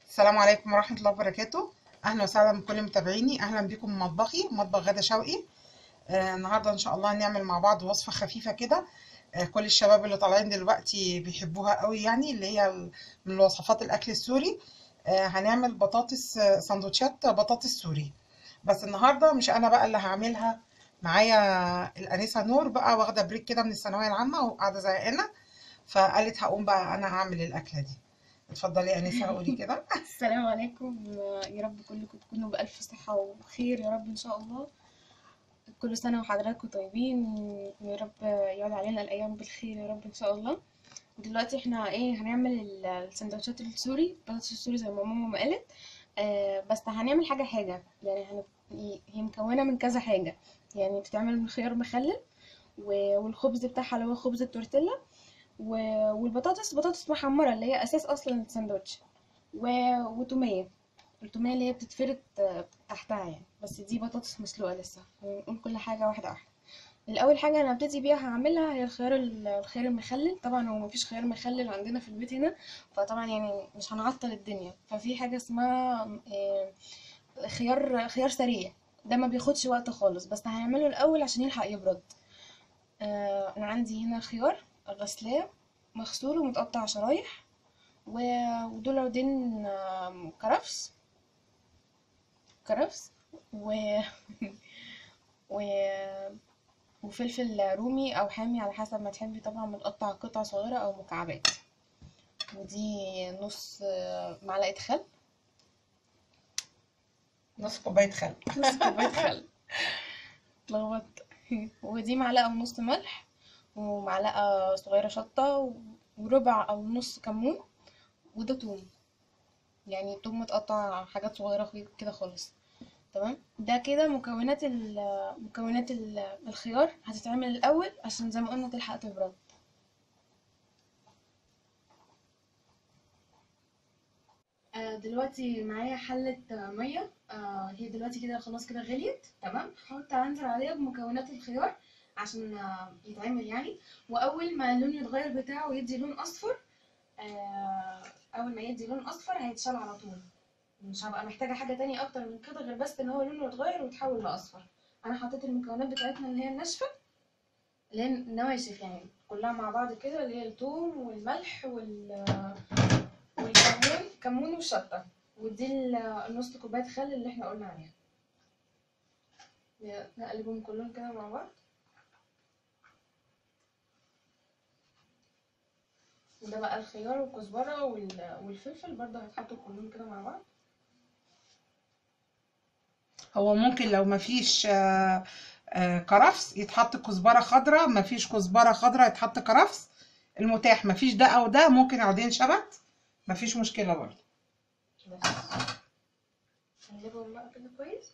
السلام عليكم ورحمة الله وبركاته أهلا وسهلا بكل متابعيني أهلا بكم مطبخي مطبخ غدا شوقي آه النهاردة إن شاء الله هنعمل مع بعض وصفة خفيفة كده آه كل الشباب اللي طالعين دلوقتي بيحبوها قوي يعني اللي هي ال- من وصفات الأكل السوري آه هنعمل بطاطس آه، سندوتشات بطاطس سوري بس النهاردة مش أنا بقى اللي هعملها معايا الأنسة نور بقى واخدة بريك كده من الثانوية العامة وقاعدة زهقانة فقالت هقوم بقى أنا أعمل الأكلة دي اتفضلي يا أنسة قولي كده السلام عليكم يا رب كلكم تكونوا بألف صحة وخير يا رب إن شاء الله كل سنة وحضراتكم طيبين ويا رب يعود علينا الأيام بالخير يا رب إن شاء الله دلوقتي احنا ايه هنعمل ال- السندوتشات السوري البطاطس السوري زي ما ماما ما قالت آه بس هنعمل حاجة حاجة يعني هن... هي مكونة من كذا حاجة يعني بتتعمل من خيار مخلل و- والخبز بتاعها اللي هو خبز التورتيلا و- والبطاطس بطاطس محمرة اللي هي أساس أصلا الساندوتش و- وتومية التومية اللي هي بتتفرد آه، تحتها يعني بس دي بطاطس مسلوقة لسه ونقول كل حاجة واحدة واحدة الأول حاجة أنا هبتدي بيها هعملها هي الخيار ال- الخيار المخلل طبعا هو مفيش خيار مخلل عندنا في البيت هنا فطبعا يعني مش هنعطل الدنيا ففي حاجة اسمها آه، خيار خيار سريع ده ما بياخدش وقت خالص بس هنعمله الأول عشان يلحق يبرد آه، أنا عندي هنا خيار غسلاه مغسول ومتقطع شرايح و- ودول عودين آم، كرفس كرفس و... و... وفلفل رومي او حامي على حسب ما تحبي طبعا متقطع قطع صغيرة او مكعبات ودي نص آه، معلقة خل نص كوباية خل نص كوباية خل اتلخبطت ودي معلقة ونص ملح ومعلقة صغيرة شطة و- وربع او نص كمون وده توم يعني توم متقطع حاجات صغيرة خي- كده خالص تمام ده كده مكونات ال مكونات ال- الخيار هتتعمل الأول عشان زي ما قلنا تلحق تبرد آه، دلوقتي معايا حلة آه، مية آه، هي دلوقتي كده خلاص كده غليت تمام هحط هنزل عليها بمكونات الخيار عشان آه، يتعمل يعني وأول ما اللون يتغير بتاعه ويدي لون أصفر آه، أول ما يدي لون أصفر هيتشال على طول مش هبقى محتاجة حاجة تانية أكتر من كده غير بس إن هو لونه يتغير ويتحول لأصفر أنا حطيت المكونات بتاعتنا اللي هي الناشفة اللي هي النواشف يعني كلها مع بعض كده اللي هي الثوم والملح وال والكمون كمون والشطة ودي ال- النص كوباية خل اللي احنا قلنا عليها نقلبهم كلهم كده مع بعض وده بقى الخيار والكزبرة وال- والفلفل برضه هيتحطوا كلهم كده مع بعض هو ممكن لو مفيش آه، آه، كرفس يتحط كزبرة خضراء مفيش كزبرة خضراء يتحط كرفس المتاح مفيش ده او ده ممكن عودين شبت مفيش مشكلة برضه بس نقلبهم بقى كده كويس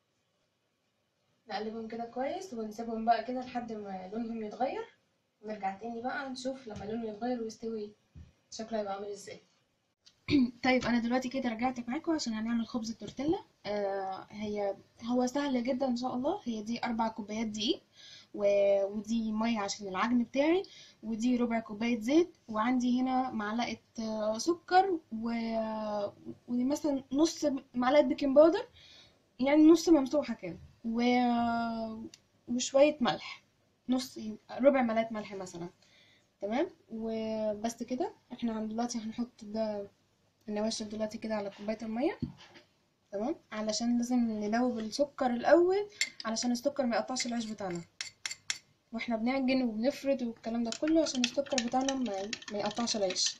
نقلبهم كده كويس ونسيبهم بقى كده لحد ما لونهم يتغير ونرجع تاني بقى نشوف لما لونه يتغير ويستوي شكله هيبقى عامل ازاي طيب انا دلوقتي كده رجعت معاكم عشان هنعمل خبز التورتيلا آه هي هو سهل جدا ان شاء الله هي دي اربع كوبايات دقيق و... ودي ميه عشان العجن بتاعي ودي ربع كوبايه زيت وعندي هنا معلقه آه، سكر و... ومثلا نص معلقه بيكنج باودر يعني نص ممسوحه كده و... وشويه ملح نص ربع معلقه ملح مثلا تمام وبس كده احنا عن دلوقتي هنحط ده النواشف دلوقتي كده على كوبايه الميه تمام علشان لازم ندوب السكر الاول علشان السكر ما يقطعش العيش بتاعنا واحنا بنعجن وبنفرد والكلام ده كله عشان السكر بتاعنا ما, ما يقطعش العيش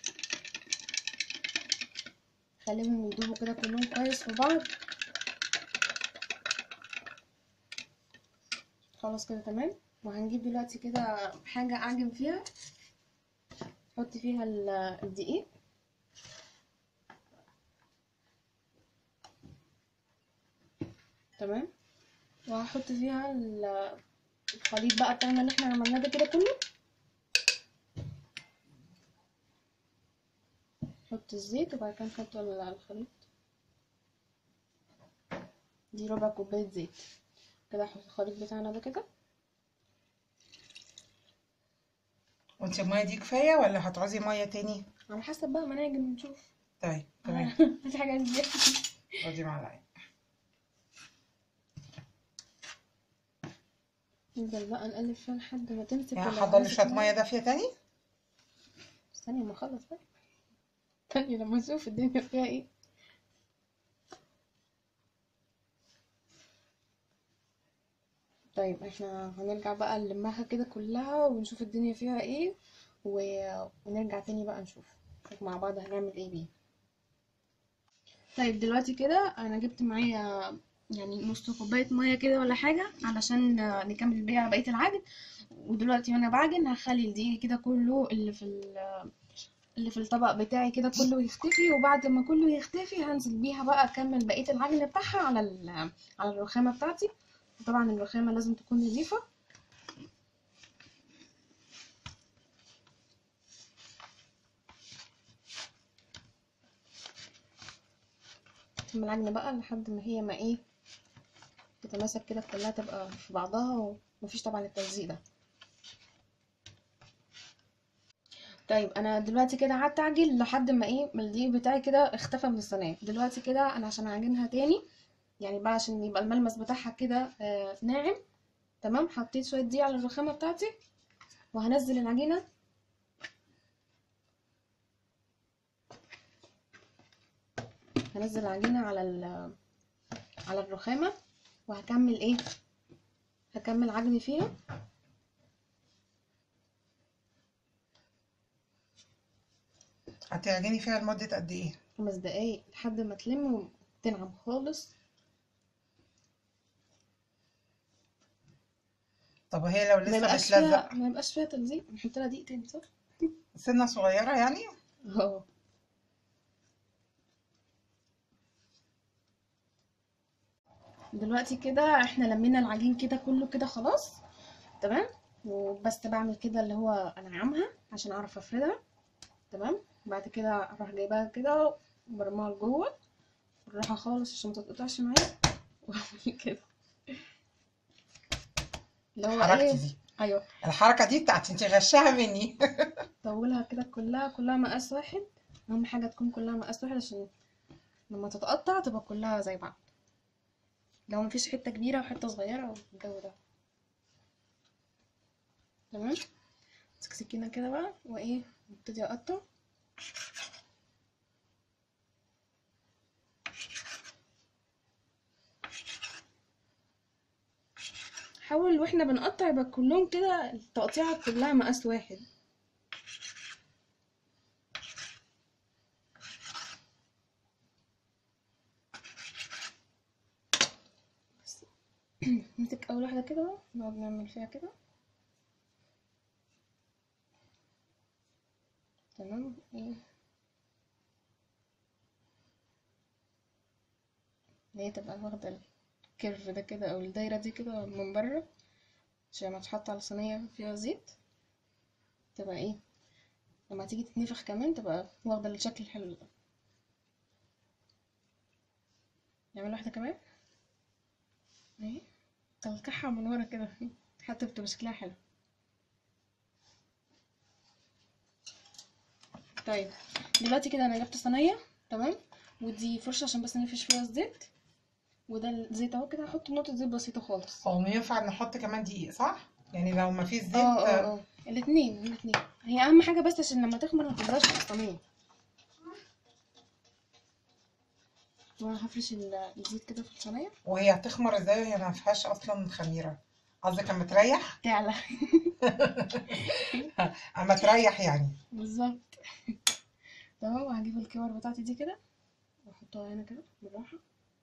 خليهم يدوبوا كده كلهم كويس في بعض خلاص كده تمام وهنجيب دلوقتي كده حاجة أعجن فيها نحط فيها ال- الدقيق تمام وهحط فيها ال- الخليط بقى بتاعنا اللي احنا عملناه ده كده كله نحط الزيت وبعد كده نحط ال- الخليط دي ربع كوباية زيت كده هحط الخليط بتاعنا ده كده وانت المية دي كفاية ولا هتعوزي مية تاني على حسب بقى ما نعجن ونشوف طيب تمام هاتي حاجة دي خدي معلقه نفضل بقى نقلب فيها لحد ما تمسك يعني ولو احضر لي عايزة شويه كمان- ميه دافيه تاني استني ما اخلص بقى استني لما اشوف الدنيا فيها ايه طيب احنا هنرجع بقى نلمها كده كلها ونشوف الدنيا فيها ايه و... ونرجع تاني بقى نشوف نشوف مع بعض هنعمل ايه بيه طيب دلوقتي كده انا جبت معايا يعني نص كوباية مية كده ولا حاجة علشان نكمل بيها بقية العجن ودلوقتي وانا بعجن هخلي الدقيق كده كله اللي في ال- اللي في الطبق بتاعي كده كله يختفي وبعد ما كله يختفي هنزل بيها بقى اكمل بقية العجن بتاعها على ال- على الرخامة بتاعتي طبعا الرخامة لازم تكون نظيفة تم العجن بقى لحد ما هي ما ايه تتماسك كده كلها تبقى في بعضها ومفيش طبعا التلزيق ده طيب انا دلوقتي كده قعدت اعجن لحد ما ايه ما الدقيق بتاعي كده اختفى من الصينيه دلوقتي كده انا عشان اعجنها تاني يعني بقى عشان يبقى الملمس بتاعها كده آه ناعم تمام حطيت شويه دقيق على الرخامه بتاعتي وهنزل العجينه هنزل العجينه على ال- على الرخامه وهكمل ايه هكمل عجن فيها هتعجني فيها لمده قد ايه خمس دقايق لحد ما تلم وتنعم خالص طب وهي لو ما لسه يبقاش بتلزق فيها ما يبقاش فيها تلزيق نحط لها دقيق تاني صح سنه صغيره يعني اه دلوقتي كده احنا لمينا العجين كده كله كده خلاص تمام وبس بعمل كده اللي هو انعمها عشان اعرف افردها تمام بعد كده اروح جايباها كده وبرماها لجوه بالراحه خالص عشان ما تتقطعش معايا واعمل كده اللي هو حركتي ايه دي ايوه الحركه دي بتاعتي انت غشاها مني طولها كده كلها كلها مقاس واحد اهم حاجه تكون كلها مقاس واحد عشان لما تتقطع تبقى كلها زي بعض لو مفيش حته كبيره وحته صغيره والجو ده تمام امسك سكينه كده بقى وايه ابتدي اقطع حاول واحنا بنقطع يبقى كلهم كده التقطيعه كلها مقاس واحد بس نمسك اول واحده كده بقى نقعد نعمل فيها كده تمام ايه اللي هي تبقى واخده الكيرف ده كده او الدايره دي كده من بره عشان ما تحط على صينيه فيها زيت تبقى ايه لما تيجي تتنفخ كمان تبقى واخده الشكل الحلو ده نعمل واحده كمان اهي تلقحها من ورا كده حتى بتبقى شكلها حلو طيب دلوقتي كده انا جبت صينيه تمام ودي فرشه عشان بس نفش فيها الزيت وده الزيت اهو كده هحط نقطه زيت بسيطه خالص هو ينفع نحط كمان دقيق صح يعني لو ما فيش زيت اه اه اه الاتنين الاتنين هي اهم حاجه بس عشان لما تخمر ما تفضلش في الصينيه وانا هفرش ال- الزيت كده في الصينيه وهي هتخمر ازاي وهي ما فيهاش اصلا خميره قصدك اما تريح تعلى اما تريح يعني بالظبط تمام وهجيب الكور بتاعتي دي كده واحطها هنا كده بالراحه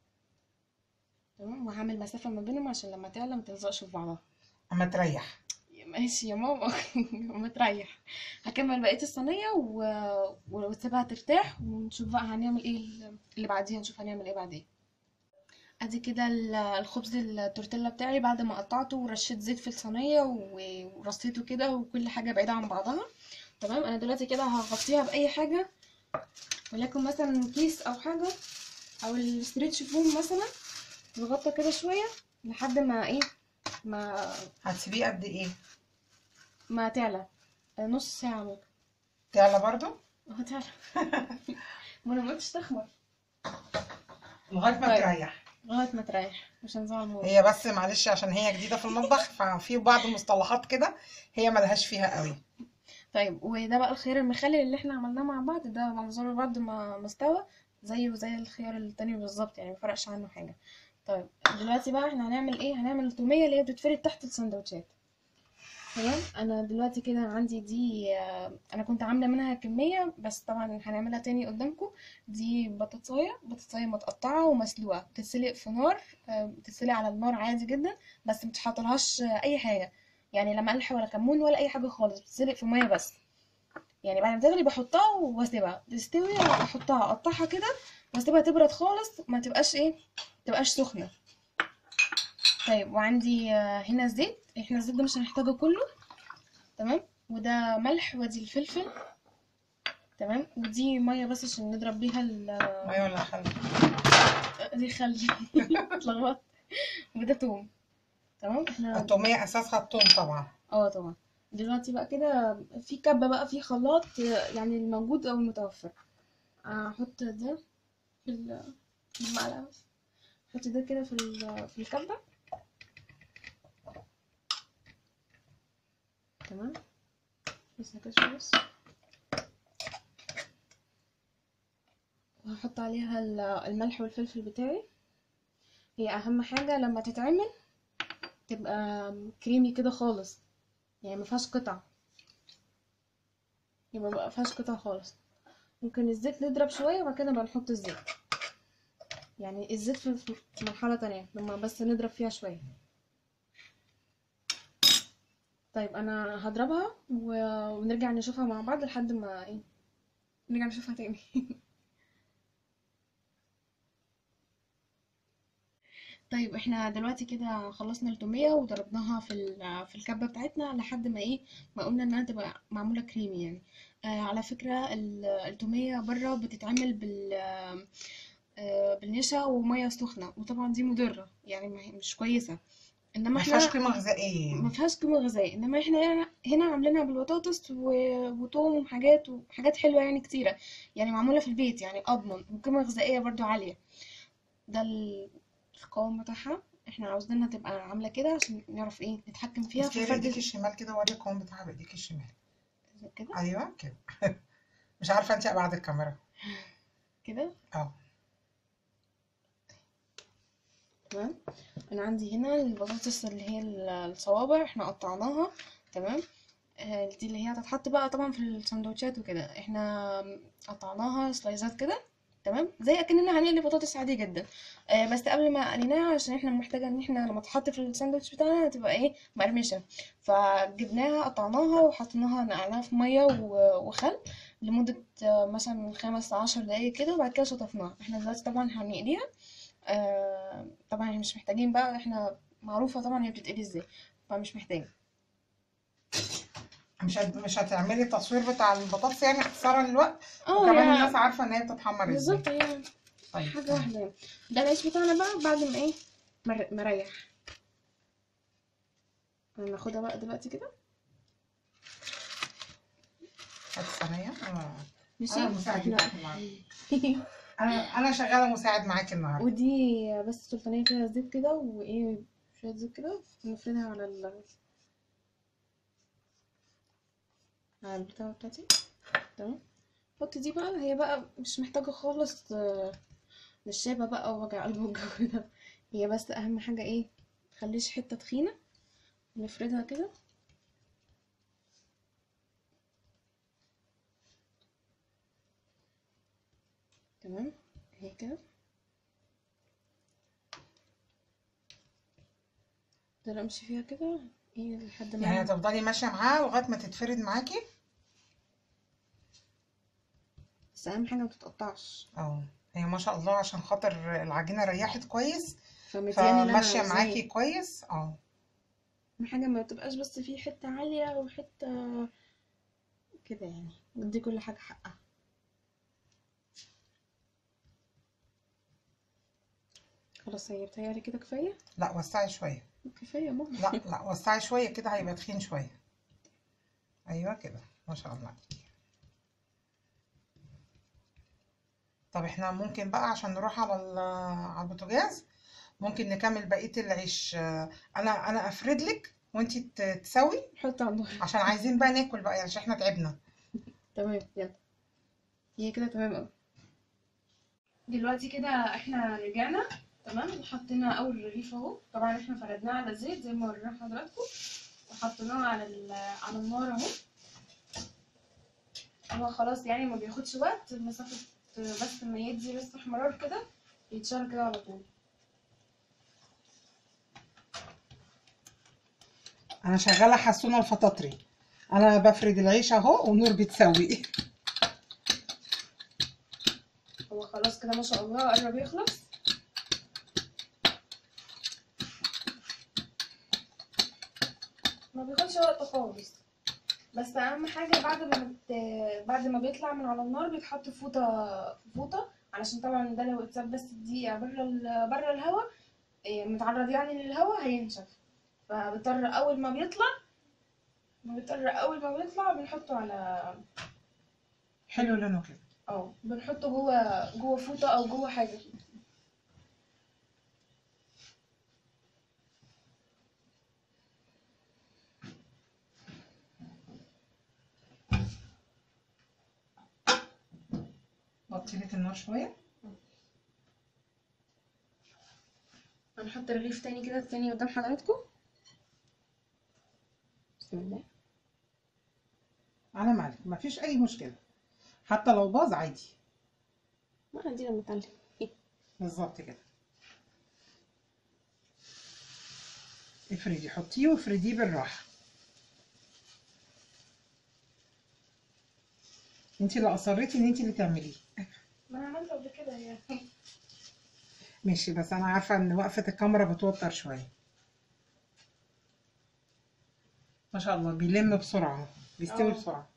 تمام وهعمل مسافه ما بينهم عشان لما تعلى ما تلزقش في بعضها اما تريح ماشي يا ماما ما تريح هكمل بقيه الصينيه و... واسيبها ترتاح ونشوف بقى هنعمل ايه اللي بعديها نشوف هنعمل ايه بعدين ادي كده ال- الخبز التورتيلا بتاعي بعد ما قطعته ورشيت زيت في الصينيه و- ورصيته كده وكل حاجه بعيده عن بعضها تمام انا دلوقتي كده هغطيها باي حاجه وليكن مثلا كيس او حاجه او الستريتش فوم مثلا نغطى كده شويه لحد ما ايه ما هتسيبيه قد ايه ما تعلى نص ساعه ممكن تعلى برضو اه تعلى وانا ما قلتش تخمر لغايه ما طيب. تريح لغايه ما تريح مش هنزعل ماما هي بس معلش عشان هي جديده في المطبخ ففي بعض المصطلحات كده هي ملهاش فيها قوي طيب وده بقى الخيار المخلل اللي احنا عملناه مع بعض ده منظره بعد ما ما استوى زيه زي الخيار التاني بالظبط يعني مفرقش عنه حاجه طيب دلوقتي بقى احنا هنعمل ايه هنعمل التوميه اللي هي بتتفرد تحت السندوتشات تمام انا دلوقتي كده عندي دي آه، انا كنت عامله منها كميه بس طبعا هنعملها تاني قدامكم دي بطاطسايه بطاطسايه متقطعه ومسلوقه بتتسلق في نار آه، بتتسلق على النار عادي جدا بس متحطلهاش آه، اي حاجه يعني لا ملح ولا كمون ولا اي حاجه خالص بتتسلق في ميه بس يعني بعد ما تغلي بحطها واسيبها تستوي احطها اقطعها كده واسيبها تبرد خالص ما تبقاش ايه تبقاش سخنه طيب وعندي آه، هنا الزيت احنا الزيت ده مش هنحتاجه كله تمام وده ملح ودي الفلفل تمام ودي ميه بس عشان نضرب بيها ال ميه ولا خل دي خل اتلخبطت وده توم تمام احنا التوميه اساسها التوم طبعا اه طبعا دلوقتي بقى كده في كبة بقى في خلاط آه، يعني الموجود او المتوفر احط ده في ال- في المعلقة بس احط ده كده في ال- في الكبة تمام بس كده شوية بس وهحط عليها ال- الملح والفلفل بتاعي هي اهم حاجة لما تتعمل تبقى كريمي كده خالص يعني ما فيهاش قطع يبقى ما فيهاش قطع خالص ممكن الزيت نضرب شويه وبعد كده بقى نحط الزيت يعني الزيت في في مرحله تانية لما بس نضرب فيها شويه طيب انا هضربها و- ونرجع نشوفها مع بعض لحد ما ايه نرجع نشوفها تاني طيب احنا دلوقتي كده خلصنا التومية وضربناها في ال- في الكبة بتاعتنا لحد ما ايه ما قلنا انها تبقى معمولة كريمي يعني آه على فكرة ال- التومية بره بتتعمل بال آه بالنشا ومية سخنة وطبعا دي مضرة يعني ما هي- مش كويسة انما ما احنا فيهاش قيمه غذائيه ما يعني فيهاش قيمة غذائية انما احنا هنا هنا عاملينها بالبطاطس و- وتوم وحاجات وحاجات حلوة يعني كتيرة يعني معمولة في البيت يعني اضمن وقيمة غذائية برضو عالية ده ال- القوام بتاعها احنا عاوزينها تبقى عاملة كده عشان نعرف ايه نتحكم فيها في مسكي بايديك فرد الشمال كده وري القوام بتاعها بايديك الشمال كده ايوه كده مش عارفه انت ابعد الكاميرا كده اه تمام انا عندي هنا البطاطس اللي هي ال- الصوابع احنا قطعناها تمام آه، دي اللي هي هتتحط بقى طبعا في السندوتشات وكده احنا قطعناها سلايزات كده تمام زي اكننا هنقلي بطاطس عادي جدا آه، بس قبل ما قليناها عشان احنا محتاجه ان احنا لما تحط في الساندوتش بتاعنا تبقى ايه مقرمشه فجبناها قطعناها وحطيناها نقعناها في ميه و- وخل لمده آه، مثلا من خمس لعشر دقايق كده وبعد كده شطفناها احنا دلوقتي طبعا هنقليها آه، طبعا احنا مش محتاجين بقى احنا معروفه طبعا هي بتتقلي ازاي فمش محتاجه مش هت... مش هتعملي التصوير بتاع البطاطس يعني اختصارا للوقت اه وكمان يعني الناس عارفه ان هي بتتحمر ازاي بالظبط هي طيب حاجة تمام. واحدة يعني ده العيش بتاعنا بقى بعد ما ايه مر- مريح هناخدها بقى دلوقتي كده هات الصينيه انا ماشي انا مساعد احنا معاكي النهارده انا انا شغاله مساعد معاكي النهارده ودي بس سلطانية فيها زيت كده وايه شوية زيت كده نفردها على ال على البتاعة بتاعتي تمام حط دي بقى هي بقى مش محتاجة خالص آه، نشابة بقى ووجع قلب والجو ده هي بس أهم حاجة ايه متخليش حتة تخينة نفردها كده تمام اهي كده افضل امشي فيها كده ايه لحد ما يعني هتفضلي ماشيه معاها لغايه ما تتفرد معاكي بس اهم حاجه ما تتقطعش اه هي ما شاء الله عشان خاطر العجينه ريحت كويس فمدياني اللي انا فماشيه عاوزاه معاكي كويس اه اهم حاجه ما تبقاش بس في حته عاليه وحته كده يعني ندي كل حاجه حقها خلاص هي بتهيألي كده كفايه لا وسعي شويه كفايه يا ماما لا لا وسعي شويه كده هيبقى تخين شويه ايوه كده ما شاء الله طب احنا ممكن بقى عشان نروح على ال- على البوتاجاز ممكن نكمل بقية العيش آه، انا انا افرد لك وانتي ت- تسوي نحط على النار عشان عايزين بقى ناكل بقى يعني عشان احنا تعبنا تمام يلا هي كده تمام قوي دلوقتي كده احنا رجعنا تمام وحطينا اول رغيف اهو طبعا احنا فردناه على الزيت زي ما ورينا حضراتكم وحطيناه على ال- على النار اهو هو خلاص يعني ما بياخدش وقت مسافة بس ما يدي بس احمرار كده يتشال كده على طول انا شغالة حسونة الفطاطري انا بفرد العيش اهو ونور بتسوي هو خلاص كده ما شاء الله قرب يخلص ما بياخدش وقت خالص بس اهم حاجه بعد ما بت... بعد ما بيطلع من على النار بيتحط في فوطه في فوطه علشان طبعا ده لو اتساب بس دقيقه بره ال... بره الهواء إيه، متعرض يعني للهواء هينشف فبضطر اول ما بيطلع بنضطر اول ما بيطلع بنحطه على حلو لونه كده اه بنحطه جوه جوه فوطه او جوه حاجه وطي لك النار شوية هنحط رغيف تاني كده تاني قدام حضراتكم بسم الله على مالك مفيش اي مشكلة حتى لو باظ عادي ما عندنا متعلم بالظبط كده افردي حطيه وافرديه بالراحة انتي اللي اصريتي ان انتي اللي تعمليه ما انا عملت قبل كده يعني ماشي بس انا عارفة ان وقفة الكاميرا بتوتر شوية ما شاء الله بيلم بسرعة بيستوي اه. بسرعة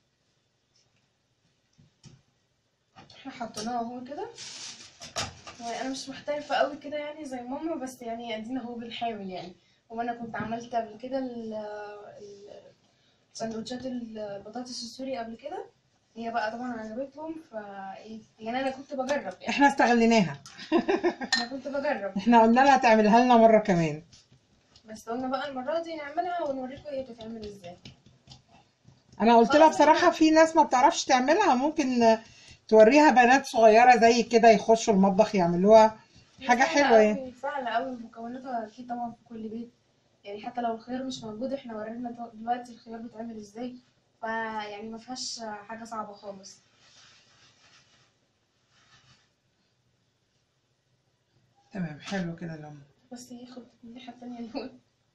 احنا حطيناه اهو كده يعني انا مش محترفة قوي كده يعني زي ماما بس يعني ادينا اهو بنحاول يعني وانا كنت عملت قبل كده ال- ال- سندوتشات البطاطس السوري قبل كده هي بقى طبعا عجبتهم ف يعني انا كنت بجرب يعني احنا استغليناها انا كنت بجرب احنا قلنا لها تعملها لنا مرة كمان بس قلنا بقى المرة دي نعملها ونوريكم هي بتتعمل ازاي انا قلت لها خلاص بصراحة احنا- في ناس ما بتعرفش تعملها ممكن توريها بنات صغيرة زي كده يخشوا المطبخ يعملوها حاجة سهلة حلوة يعني أوي سهلة أوي مكوناتها أكيد طبعا في كل بيت يعني حتى لو الخيار مش موجود احنا ورينا دلو- دلوقتي الخيار بيتعمل ازاي فيعني ما فيهاش حاجة صعبة خالص تمام حلو كده اللون بس ياخد الناحية التانية الأول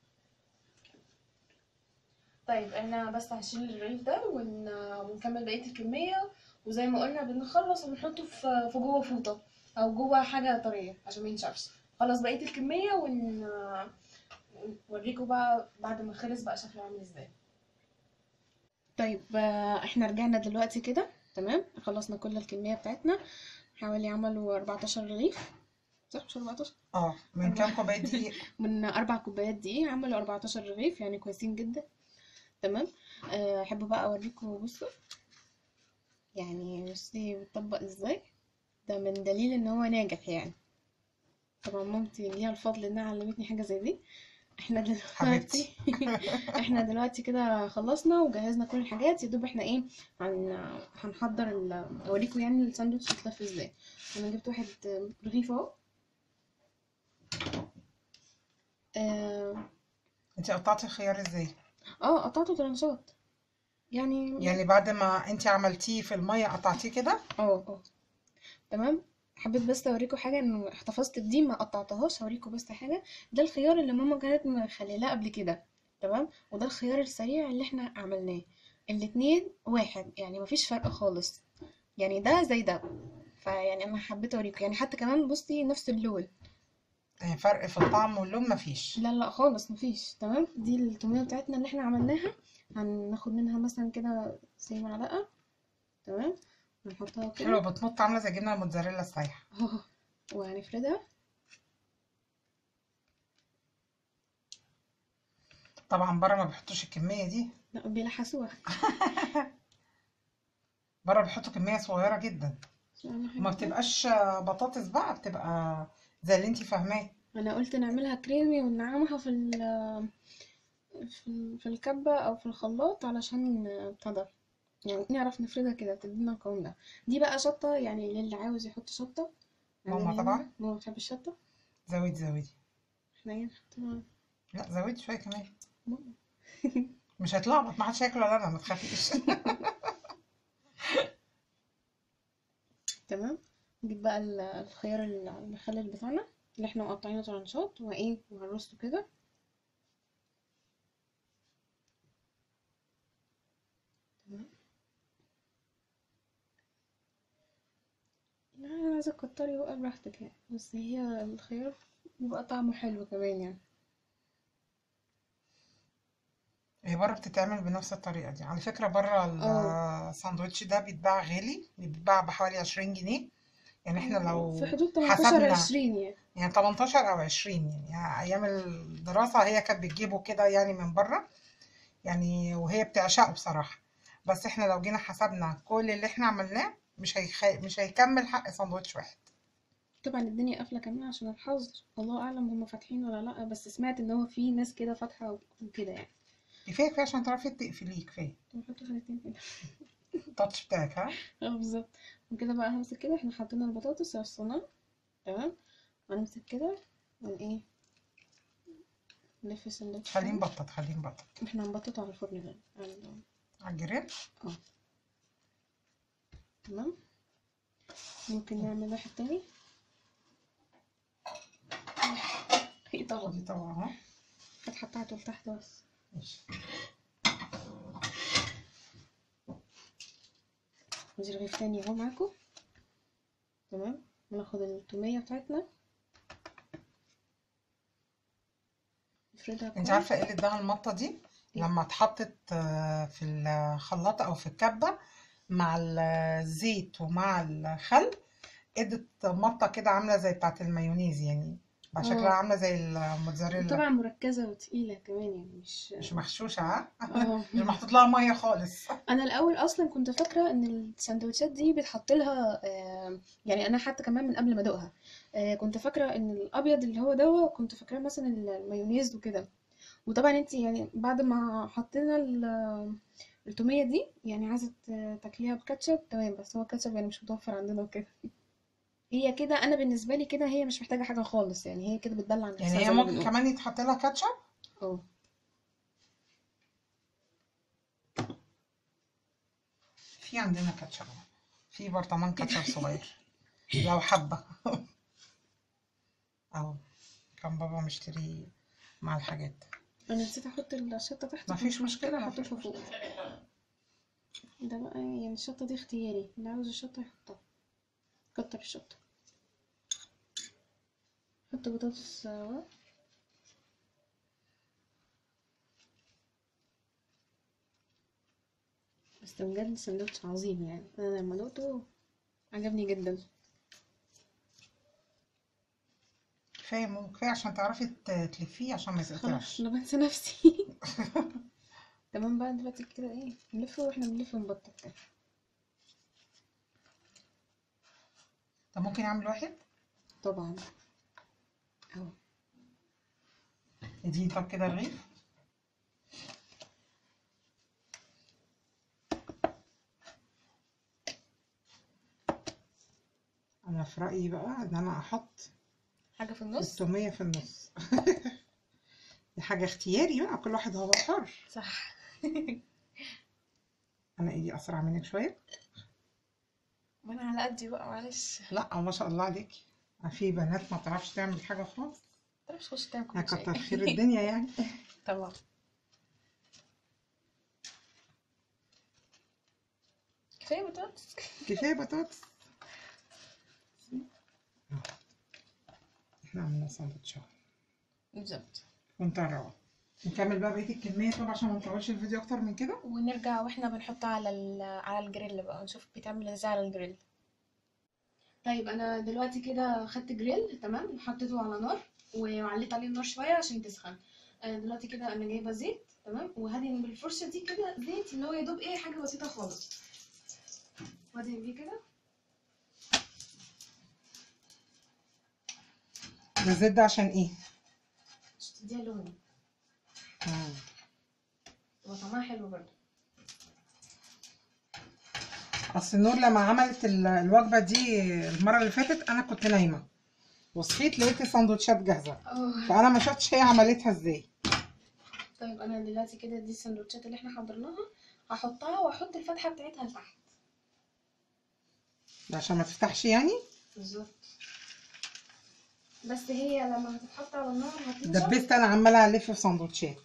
طيب احنا بس هنشيل الرغيف ده ون... ونكمل بقية الكمية وزي ما قلنا بنخلص وبنحطه في في جوه فوطة أو جوه حاجة طرية عشان ما ينشفش خلص بقية الكمية ون... ونوريكم بقى بعد ما خلص بقى شكله عامل ازاي طيب آه، احنا رجعنا دلوقتي كده تمام خلصنا كل الكمية بتاعتنا حوالي عملوا 14 رغيف صح مش 14 اه من كام كوباية دقيق من أربع كوبايات دقيق عملوا 14 رغيف يعني كويسين جدا تمام آه، أحب بقى أوريكم بصوا يعني بصي بتطبق ازاي ده من دليل ان هو ناجح يعني طبعا مامتي ليها الفضل انها علمتني حاجة زي دي احنا دلوقتي حبيبتي. احنا دلوقتي كده خلصنا وجهزنا كل الحاجات يا دوب احنا ايه هن... هنحضر ال... اوريكم يعني الساندوتش يتلف ازاي انا جبت واحد رغيف اهو اه انتي قطعتي الخيار ازاي آه، قطعته ترانشات يعني يعني بعد ما انتي عملتيه في المية قطعتيه كده اه اه تمام حبيت بس اوريكم حاجه انه احتفظت بدي ما قطعتهاش هوريكم بس حاجه ده الخيار اللي ماما كانت مخليلاه قبل كده تمام وده الخيار السريع اللي احنا عملناه الاتنين واحد يعني مفيش فرق خالص يعني ده زي ده فيعني انا حبيت اوريكم يعني حتى كمان بصي نفس اللون يعني فرق في الطعم واللون مفيش لا لا خالص مفيش تمام دي التوميه بتاعتنا اللي احنا عملناها هناخد منها مثلا كده زي معلقه تمام ونحطها كده حلوة بتنط عاملة زي جبنة الموتزاريلا السايحة اهو وهنفردها طبعا بره ما بيحطوش الكمية دي لا بيلحسوها بره بيحطوا كمية صغيرة جدا أهم حاجة ما كده. بتبقاش بطاطس بقى بتبقى زي اللي انت فاهماه انا قلت نعملها كريمي وننعمها في ال في ال- في الكبة او في الخلاط علشان ابتدى يعني نعرف نفردها كده تدينا القوام ده دي بقى شطة يعني للي عاوز يحط شطة ماما نعملها طبعا. هنا. ماما بتحب الشطة زودي زودي احنا ايه نحطها لا زودي شويه كمان ماما مش هيتلخبط ما حدش هياكل ولا انا ما تخافيش تمام نجيب بقى ال- الخيار المخلل بتاعنا اللي احنا مقطعينه طرنشات وايه وهنرصه كده تمام لا عايزة تكتري بقى براحتك يعني بس هي الخيار بيبقى طعمه حلو كمان يعني هي بره بتتعمل بنفس الطريقه دي على فكره بره اه. الساندوتش ده بيتباع غالي بيتباع بحوالي 20 جنيه يعني احنا لو في حدود 18 حسبنا 20 يعني يعني 18 او 20 يعني, يعني ايام الدراسه هي كانت بتجيبه كده يعني من بره يعني وهي بتعشقه بصراحه بس احنا لو جينا حسبنا كل اللي احنا عملناه مش هيخ... مش هيكمل حق ساندوتش واحد طبعا الدنيا قافلة كمان عشان الحظر الله أعلم هما فاتحين ولا لأ بس سمعت إن هو في ناس كده فاتحة وكده يعني كفايه كفايه عشان تعرفي تقفليه كفايه طب نحطه في الاتنين كده التاتش بتاعك ها اه بالظبط وكده بقى همسك كده احنا حطينا البطاطس رصيناه تمام هنمسك كده ون ايه نلف السندوتش خليه كده. مبطط خليه مبطط احنا هنبططه على الفرن ده على- على الجريل اه تمام ممكن نعمل واحد تاني هي طبعا خدي طبعا اهو الفتحة بتاعته لتحت بس ماشي ودي رغيف تاني اهو معاكم تمام وناخد التومية بتاعتنا نفردها انت كويس عارفه ايه اللي اداها المطه دي إيه؟ لما اتحطت آه، في الخلاط او في الكبه مع الزيت ومع الخل ادت مطه كده عامله زي بتاعه المايونيز يعني بقى اه. شكلها عامله زي الموتزاريلا طبعا مركزة وتقيلة كمان يعني مش مش مغشوشه ها اه مش محطوط لها ميه خالص انا الاول اصلا كنت فاكره ان السندوتشات دي بيتحط لها آه، يعني انا حتى كمان من قبل ما ادوقها آه، كنت فاكره ان الابيض اللي هو ده كنت فاكراه مثلا المايونيز وكده وطبعا انت يعني بعد ما حطينا ال- التوميه دي يعني عايزه ت- تاكليها بكاتشب تمام بس هو الكاتشب يعني مش متوفر عندنا وكده هي كده انا بالنسبه لي كده هي مش محتاجه حاجه خالص يعني هي كده بتدلع نفسها يعني هي زي ما ممكن بنقول كمان يتحط لها كاتشب اه في عندنا كاتشب أهو. في برطمان كاتشب صغير لو حبه اهو كان بابا مشتري مع الحاجات انا نسيت احط الشطه تحت ما فيش مشكله ما احطها فيش فوق مشكله ده بقى يعني الشطة دي اختياري اللي عاوز الشطة يحطها كتر الشطة حط بطاطس ورق بس ده بجد سندوتش عظيم يعني انا لما دقته عجبني جدا كفايه مو كفايه عشان تعرفي ت- تلفيه عشان ما خلاص يتقطعش انا بنسى نفسي تمام بقى دلوقتي كده ايه نلف واحنا بنلف ونبطط كده طب ممكن اعمل واحد طبعا اهو اديني طب كده رغيف انا في رايي بقى ان انا احط حاجة في النص التوميه في النص دي حاجه اختياري بقى كل واحد هو حر صح انا ايدي اسرع منك شويه وانا على قدي بقى معلش لا ما شاء الله عليكي في بنات ما تعرفش تعمل حاجه خالص طب مش خش تعمل يا كل شيء كتر خير الدنيا يعني طبعا كفاية بطاطس كفايه بطاطس احنا عملنا ساندوتش اهو بالظبط ونطلعه نكمل بقى بقيه الكميه طبعا عشان ما نطولش الفيديو اكتر من كده ونرجع واحنا بنحطها على ال- على الجريل بقى نشوف بيتعمل ازاي على الجريل طيب انا دلوقتي كده خدت جريل تمام وحطيته على نار وعليت عليه النار شويه عشان تسخن آه، دلوقتي كده انا جايبه زيت تمام وهدهن بالفرشه دي كده زيت اللي هو يا دوب ايه حاجه بسيطه خالص وادهن بيه كده ده الزيت ده عشان ايه عشان تديها لون مم. يبقى طعمها حلو برضه اصل نور لما عملت ال- الوجبه دي المره اللي فاتت انا كنت نايمه وصحيت لقيت السندوتشات جاهزه اه فانا ما شفتش هي عملتها ازاي طيب انا دلوقتي كده دي السندوتشات اللي احنا حضرناها هحطها واحط الفتحه بتاعتها لتحت ده عشان ما تفتحش يعني بالظبط بس هي لما هتتحط على النار هتنشف دبست انا عماله الف في سندوتشات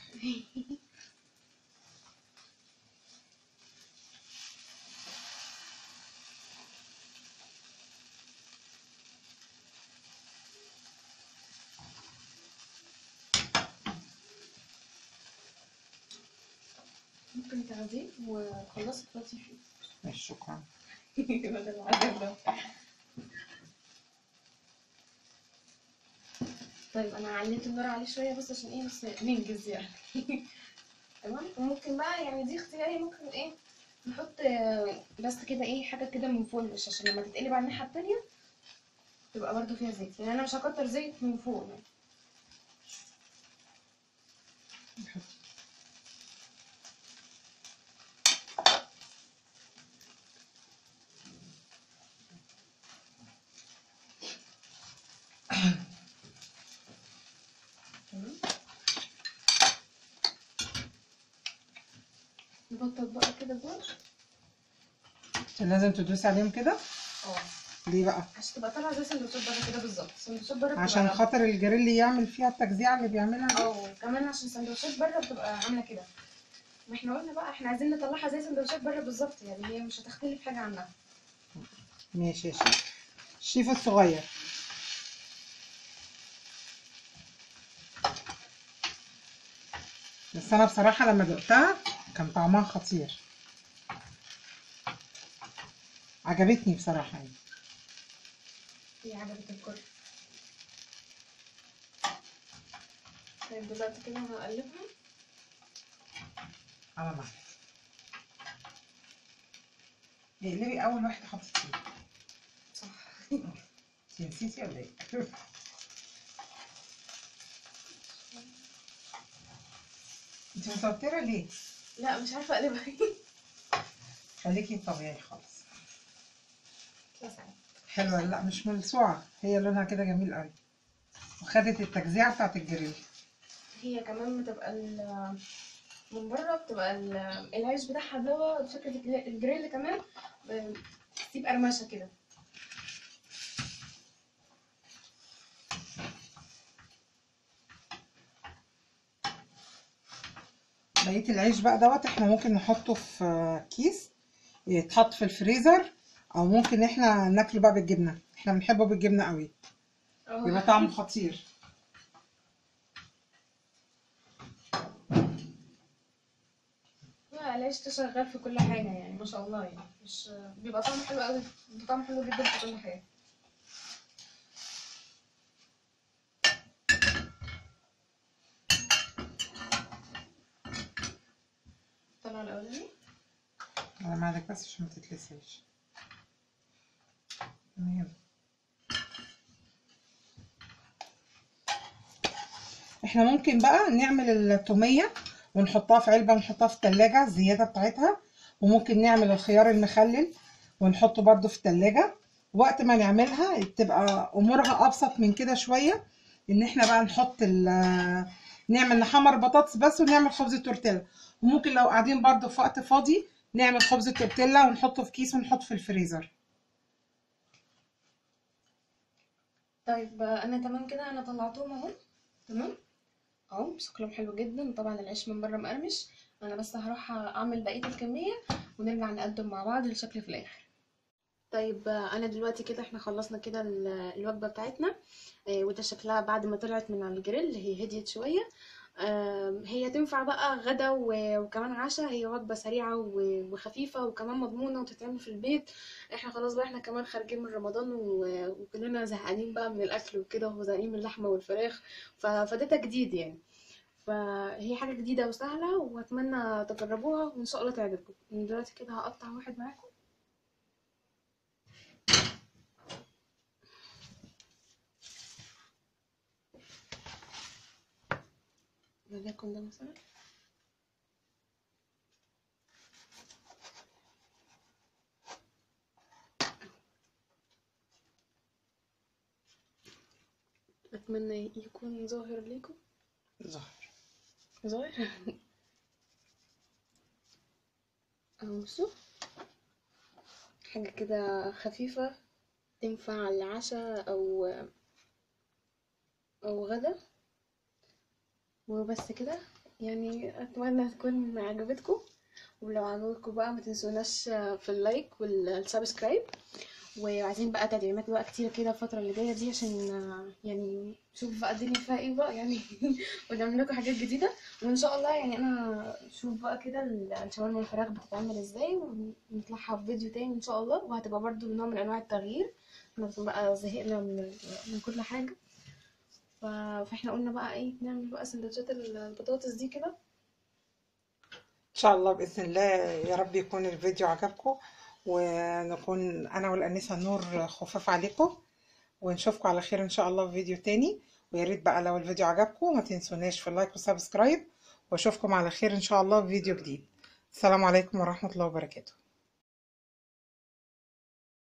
ممكن تاخديه وتخلصي تحطي فيه ماشي شكرا بدل العذاب ده طيب انا عليت النار عليه شويه بس عشان ايه بس ننجز يعني تمام وممكن بقى يعني دي اختياري ممكن ايه نحط آه، بس كده ايه حاجه كده من فوق مش عشان لما تتقلب على الناحيه التانية تبقى برضو فيها زيت يعني انا مش هكتر زيت من فوق يعني تمام نبطط بقى كده دول لازم تدوسي عليهم كده اه ليه بقى عشان تبقى طالعه زي سندوتشات بره كده بالظبط سندوتشات بره عشان بتبقى- خاطر الجريل يعمل فيها التجزيع اللي بيعملها دي اه كمان عشان سندوتشات بره بتبقى عامله كده ما احنا قلنا بقى احنا عايزين نطلعها زي سندوتشات بره بالظبط يعني هي مش هتختلف حاجه عنها ماشي يا شيف الشيف الصغير بس انا بصراحه لما دقتها كان طعمها خطير عجبتني بصراحه يعني هي عجبت الكل طيب دلوقتي كده هقلبها على معلش اقلبي اول واحده حطيتيه صح انتي نسيتي ولا ايه انت متوتره ليه لا مش عارفه اقلبها خليكي طبيعي خالص لا ساعة. حلوه لا مش ملسوعه هي لونها كده جميل قوي وخدت التجزيعه بتاعت الجريل هي كمان بتبقى ال- من بره بتبقى ال- العيش بتاعها اللي هو فكرة الجري- الجريل كمان ب- بتبقى قرمشة كده بقيه العيش بقى دوت احنا ممكن نحطه في كيس يتحط في الفريزر او ممكن احنا ناكله بقى بالجبنه احنا بنحبه بالجبنه قوي بيبقى طعمه خطير لا العيش ده شغال في كل حاجة يعني ما شاء الله يعني مش بيبقى طعمه حلو قوي بيبقى طعمه حلو جدا في كل حاجة طلع الأولاني على معدك بس عشان ما تتلسعش تمام احنا ممكن بقى نعمل التومية ونحطها في علبة ونحطها في التلاجة الزيادة بتاعتها وممكن نعمل الخيار المخلل ونحطه برضو في التلاجة وقت ما نعملها تبقى امورها ابسط من كده شوية ان احنا بقى نحط ال- نعمل نحمر بطاطس بس ونعمل خبز تورتيلا وممكن لو قاعدين برضو في وقت فاضي نعمل خبز تورتيلا ونحطه في كيس ونحطه في الفريزر طيب آه، انا تمام كده انا طلعتهم اهو تمام اهو شكلهم حلو جدا طبعا العيش من بره مقرمش انا بس هروح اعمل بقيه الكميه ونرجع نقدم مع بعض الشكل في الاخر طيب آه، انا دلوقتي كده احنا خلصنا كده ال- الوجبه بتاعتنا آه، وده شكلها بعد ما طلعت من على الجريل هي هديت شويه آم، هي تنفع بقى غدا و- وكمان عشاء هي وجبة سريعة و- وخفيفة وكمان مضمونة وتتعمل في البيت احنا خلاص بقى احنا كمان خارجين من رمضان و- وكلنا زهقانين بقى من الأكل وكده وزهقانين من اللحمة والفراخ ف- فده تجديد يعني فهي حاجة جديدة وسهلة وأتمنى تجربوها وإن شاء الله تعجبكم دلوقتي كده هقطع واحد معاكم وليكن ده مثلا أتمنى يكون ظاهر ليكم ظهر ظاهر أهو بصوا حاجة كده خفيفة تنفع لعشاء أو أو غدا وبس كده يعني أتمنى تكون عجبتكم ولو عجبتكم بقى ما تنسوناش في اللايك والسبسكرايب وعايزين بقى تدعيمات بقى كتير كده الفترة اللي جاية دي عشان يعني نشوف بقى الدنيا فيها ايه بقى يعني ونعمل لكم حاجات جديدة وان شاء الله يعني انا اشوف بقى كده الشاورما الفراخ بتتعمل ازاي ونطلعها في فيديو تاني ان شاء الله وهتبقى برضو نوع من انواع التغيير احنا بقى زهقنا من من كل حاجة ف- فاحنا قلنا بقى ايه نعمل بقى سندوتشات البطاطس دي كده ان شاء الله باذن الله يا رب يكون الفيديو عجبكم ونكون انا والانسه نور خفاف عليكم ونشوفكم على خير ان شاء الله في فيديو تاني ويا ريت بقى لو الفيديو عجبكم ما تنسوناش في اللايك والسبسكرايب واشوفكم على خير ان شاء الله في فيديو جديد السلام عليكم ورحمه الله وبركاته